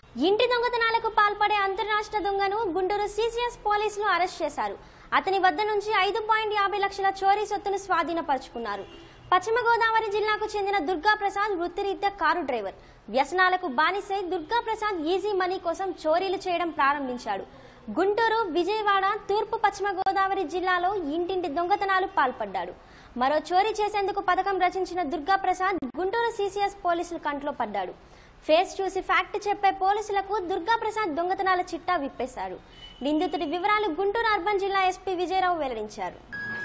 ఇంటి దొంగతనాలకు పాల్పడే అంతర్రాష్ట్ర దొంగను గుంటూరు సీసీఎస్ పోలీసులు అరెస్ట్ చేశారు అతని వద్ద నుంచి ఐదు పాయింట్ యాభై లక్షల చోరీ సొత్తును స్వాధీనపరుచుకున్నారు పశ్చిమ గోదావరి జిల్లాకు చెందిన దుర్గా ప్రసాద్ వృత్తిరీత్యా కారు డ్రైవర్ వ్యసనాలకు బానిసై దుర్గా ప్రసాద్ ఈజీ మనీ కోసం చోరీలు చేయడం ప్రారంభించాడు గుంటూరు విజయవాడ తూర్పు పశ్చిమ గోదావరి జిల్లాలో ఇంటింటి దొంగతనాలు పాల్పడ్డాడు మరో చోరీ చేసేందుకు పథకం రచించిన దుర్గా ప్రసాద్ గుంటూరు సీసీఎస్ పోలీసుల కంట్లో పడ్డాడు ఫేస్ చూసి ఫ్యాక్ట్ చెప్పే పోలీసులకు దుర్గా ప్రసాద్ దొంగతనాల చిట్టా విప్పేశారు నిందితుడి వివరాలు గుంటూరు అర్బన్ జిల్లా ఎస్పీ విజయరావు వెల్లడించారు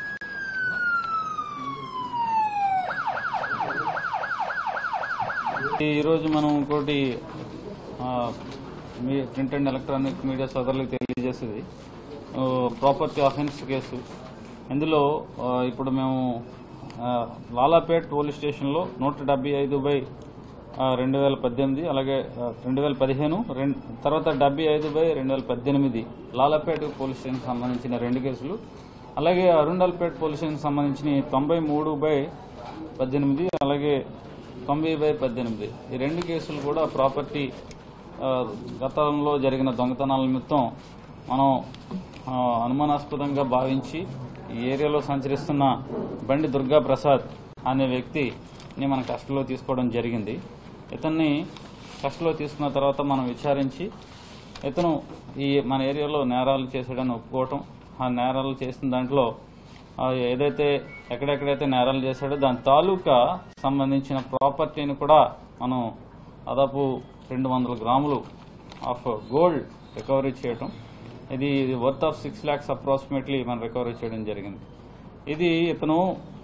ఈరోజు మనం ఇంకోటి ఆ, మీ ప్రింట్ అండ్ ఎలక్ట్రానిక్ మీడియా సోదరులకు తెలియజేసేది ప్రాపర్టీ అఫెన్స్ కేసు ఇందులో ఆ, ఇప్పుడు మేము ఆ, లాలాపేట్ పోలీస్ స్టేషన్లో నూట డెబ్బై ఐదు బై రెండు వేల పద్దెనిమిది అలాగే రెండు వేల పదిహేను రెండు తర్వాత డెబ్బై ఐదు బై రెండు వేల పద్దెనిమిది లాలాపేట్ పోలీస్ స్టేషన్కి సంబంధించిన రెండు కేసులు అలాగే అరుండల్పేట్ పోలీస్ స్టేషన్కి సంబంధించిన తొంభై మూడు బై పద్దెనిమిది అలాగే తొంభై బై పద్దెనిమిది ఈ రెండు కేసులు కూడా ప్రాపర్టీ ఆ, గతంలో జరిగిన దొంగతనాల నిమిత్తం మనం ఆ, అనుమానాస్పదంగా భావించి ఈ ఏరియాలో సంచరిస్తున్న బండి దుర్గా ప్రసాద్ అనే వ్యక్తిని మన కస్టడీలో తీసుకోవడం జరిగింది ఇతన్ని కస్టడీలో తీసుకున్న తర్వాత మనం విచారించి ఇతను ఈ మన ఏరియాలో నేరాలు చేసాడని ఒప్పుకోవటం ఆ నేరాలు చేసిన దాంట్లో ఆ ఏదైతే ఎక్కడెక్కడైతే నేరాలు చేశాడో దాని తాలూకా సంబంధించిన ప్రాపర్టీని కూడా మనం దాదాపు రెండు వందల గ్రాములు ఆఫ్ గోల్డ్ రికవరీ చేయటం ఇది worth of six lakhs approximately మనం రికవరీ చేయడం జరిగింది ఇది ఇతను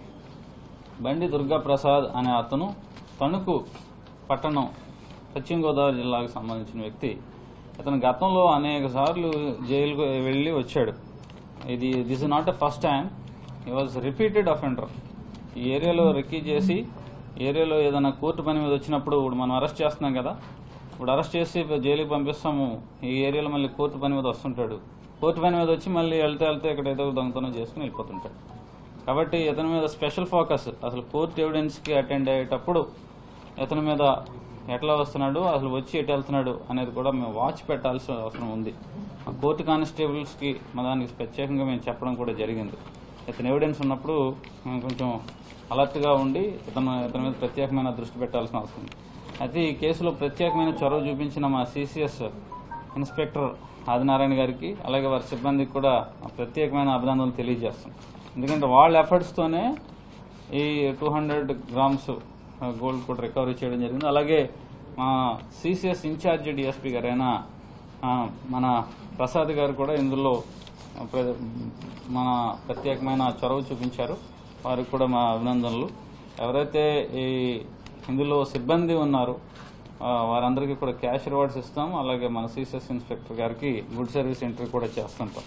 బండి దుర్గా ప్రసాద్ అనే అతను తణుకు పట్టణం పశ్చిమ గోదావరి జిల్లాకు సంబంధించిన వ్యక్తి ఇతను గతంలో అనేక సార్లు జైలుకు వెళ్ళి వచ్చాడు ఇది this is not a first time he was repeated offender ఈ ఏరియాలో రెక్కీ చేసి ఏరియాలో ఏదైనా కోర్టు పని మీద వచ్చినప్పుడు ఇప్పుడు మనం అరెస్ట్ చేస్తున్నాం కదా ఇప్పుడు అరెస్ట్ చేసి జైలుకి పంపిస్తాము ఈ ఏరియాలో మళ్ళీ కోర్టు పని మీద వస్తుంటాడు కోర్టు పని మీద వచ్చి మళ్ళీ వెళ్తే వెళ్తే ఇక్కడ ఏదో ఒక దొంగతనం చేసుకుని వెళ్ళిపోతుంటాడు కాబట్టి ఇతని మీద స్పెషల్ ఫోకస్ అసలు కోర్టు ఎవిడెన్స్ కి అటెండ్ అయ్యేటప్పుడు ఇతని మీద ఎట్లా వస్తున్నాడు అసలు వచ్చి ఎటు వెళ్తున్నాడు అనేది కూడా మేము వాచ్ పెట్టాల్సిన అవసరం ఉంది ఆ కోర్టు కానిస్టేబుల్స్ కి మా దానికి ప్రత్యేకంగా మేము చెప్పడం కూడా జరిగింది ఇతని ఎవిడెన్స్ ఉన్నప్పుడు మేము కొంచెం అలర్ట్ గా ఉండి ఇతను ఇతని మీద ప్రత్యేకమైన దృష్టి పెట్టాల్సిన అవసరం ఉంది అయితే ఈ కేసులో ప్రత్యేకమైన చొరవ చూపించిన మా సిసిఎస్ ఇన్స్పెక్టర్ ఆదినారాయణ గారికి అలాగే వారి సిబ్బందికి కూడా ప్రత్యేకమైన అభినందనలు తెలియజేస్తాం ఎందుకంటే వాళ్ళ ఎఫర్ట్స్ తోనే ఈ టూ హండ్రెడ్ గ్రామ్స్ గోల్డ్ కూడా రికవరీ చేయడం జరిగింది అలాగే మా సిసిఎస్ ఇన్ఛార్జ్ డిఎస్పీ గారైన ఆ, మన ప్రసాద్ గారు కూడా ఇందులో ప్ర- మన ప్రత్యేకమైన చొరవ చూపించారు వారికి కూడా మా అభినందనలు ఎవరైతే ఈ ఇందులో సిబ్బంది ఉన్నారో ఆ, వారందరికీ కూడా క్యాష్ రివార్డ్స్ ఇస్తాం అలాగే మన సిసిఎస్ ఇన్స్పెక్టర్ గారికి గుడ్ సర్వీస్ ఎంట్రీ కూడా చేస్తుంటాం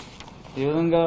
ఈ విధంగా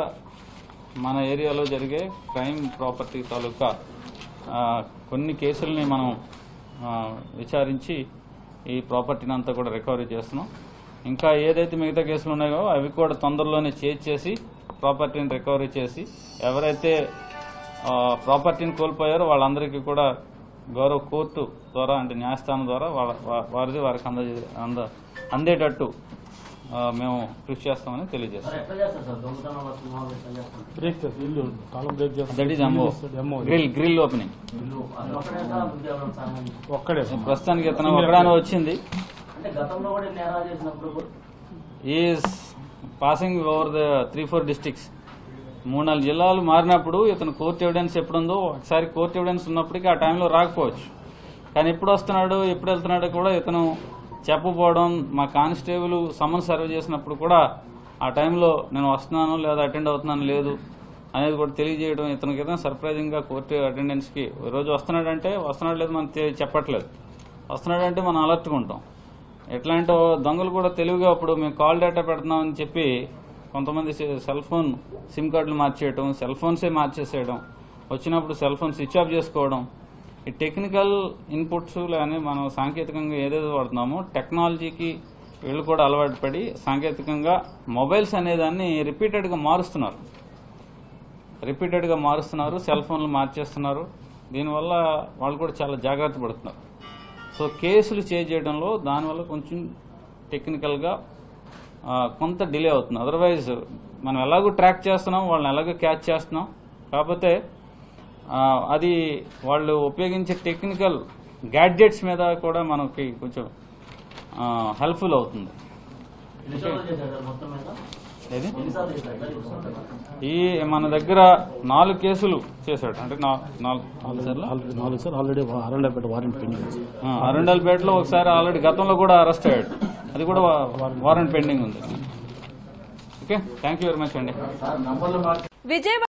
మన ఏరియాలో జరిగే క్రైమ్ ప్రాపర్టీ తాలూకా ఆ, కొన్ని కేసుల్ని మనం ఆ, విచారించి ఈ ప్రాపర్టీని అంతా కూడా రికవరీ చేస్తున్నాం ఇంకా ఏదైతే మిగతా కేసులు ఉన్నాయో అవి కూడా తొందరలోనే చేజ్ చేసి ప్రాపర్టీని రికవరీ చేసి ఎవరైతే ఆ, ప్రాపర్టీని కోల్పోయారో వాళ్ళందరికీ కూడా గౌరవ కోర్టు ద్వారా అంటే న్యాయస్థానం ద్వారా వాళ్ళ వా- వారిది వారికి అందజే అంద అందేటట్టు ఆ, మేము కృషి చేస్తామని తెలియజేస్తాం ఎట్లా చేస్తారు సార్ దొంగతనం వస్తుంది మామూలుగా ఎట్లా చేస్తారు బ్రేక్ చేస్తారు ఇల్లు తాళం బ్రేక్ చేస్తారు that is MO MO grill grill opening ఇల్లు అది ఒక్కడే సార్ ఇంకా ఎవరైనా సామాన్యం ఒక్కడే ప్రస్తుతానికి ఇతను ఒకడానే వచ్చింది అంటే గతంలో కూడా నేరాలు చేసినప్పుడు కూడా is passing over the three four districts మూడు నాలుగు జిల్లాలు మారినప్పుడు ఇతను కోర్టు ఎవిడెన్స్ ఎప్పుడుందో ఒకసారి కోర్టు ఎవిడెన్స్ ఉన్నప్పటికీ ఆ టైంలో రాకపోవచ్చు కానీ ఎప్పుడు వస్తున్నాడు ఎప్పుడు వెళ్తున్నాడో కూడా ఇతను చెప్పపోవడం మా కానిస్టేబుల్ సమన్ సర్వ్ చేసినప్పుడు కూడా ఆ టైంలో నేను వస్తున్నాను లేదా అటెండ్ అవుతున్నాను లేదు అనేది కూడా తెలియజేయడం ఇతనికి ఏదైనా సర్ప్రైజింగ్ గా కోర్టు అటెండెన్స్ కి ఈ రోజు వస్తున్నాడంటే వస్తున్నాడు లేదు మనం తె- చెప్పట్లేదు వస్తున్నాడంటే మనం అలర్ట్గా ఉంటాం ఎట్లాంటి దొంగలు కూడా తెలివిగా అప్పుడు మేము కాల్ డేటా పెడుతున్నామని చెప్పి కొంతమంది సె- సెల్ ఫోన్ సిమ్ కార్డులు మార్చేయడం సెల్ ఫోన్సే మార్చేసేయడం వచ్చినప్పుడు సెల్ ఫోన్ స్విచ్ ఆఫ్ చేసుకోవడం ఈ టెక్నికల్ ఇన్పుట్స్ కానీ మనం సాంకేతికంగా ఏదైతే వాడుతున్నామో టెక్నాలజీకి వీళ్ళు కూడా అలవాటు పడి సాంకేతికంగా మొబైల్స్ అనేదాన్ని రిపీటెడ్గా మారుస్తున్నారు రిపీటెడ్గా మారుస్తున్నారు సెల్ ఫోన్లు మార్చేస్తున్నారు దీనివల్ల వాళ్ళు కూడా చాలా జాగ్రత్త పడుతున్నారు సో కేసులు చేజ్ చేయడంలో దానివల్ల కొంచెం టెక్నికల్గా ఆ, కొంత డిలే అవుతుంది అదర్వైజ్ మనం ఎలాగో ట్రాక్ చేస్తున్నాం వాళ్ళని ఎలాగో క్యాచ్ చేస్తున్నాం కాకపోతే ఆ, అది వాళ్ళు ఉపయోగించే టెక్నికల్ గ్యాడ్జెట్స్ మీద కూడా మనకి కొంచెం హెల్ప్ఫుల్ అవుతుంది ఎన్నిసార్లు చేశారు సార్ మొత్తం మీద ఏది ఎన్నిసార్లు చేశారు సార్ ఈ సంవత్సరం? ఈ మన దగ్గర నాలుగు కేసులు చేశాడు అంటే నా- నాలుగు సార్లు ఆల్రెడీ నాలుగు సార్ ఆల్రెడీ అరండపేట వారెంట్ పెండింగ్ ఉంది. అరండల్పేటలో ఒకసారి ఆల్రెడీ గతంలో కూడా అరెస్ట్ అయ్యాడు అది కూడా వారెంట్ పెండింగ్ ఉంది okay thank you very much అండి విజయవాడ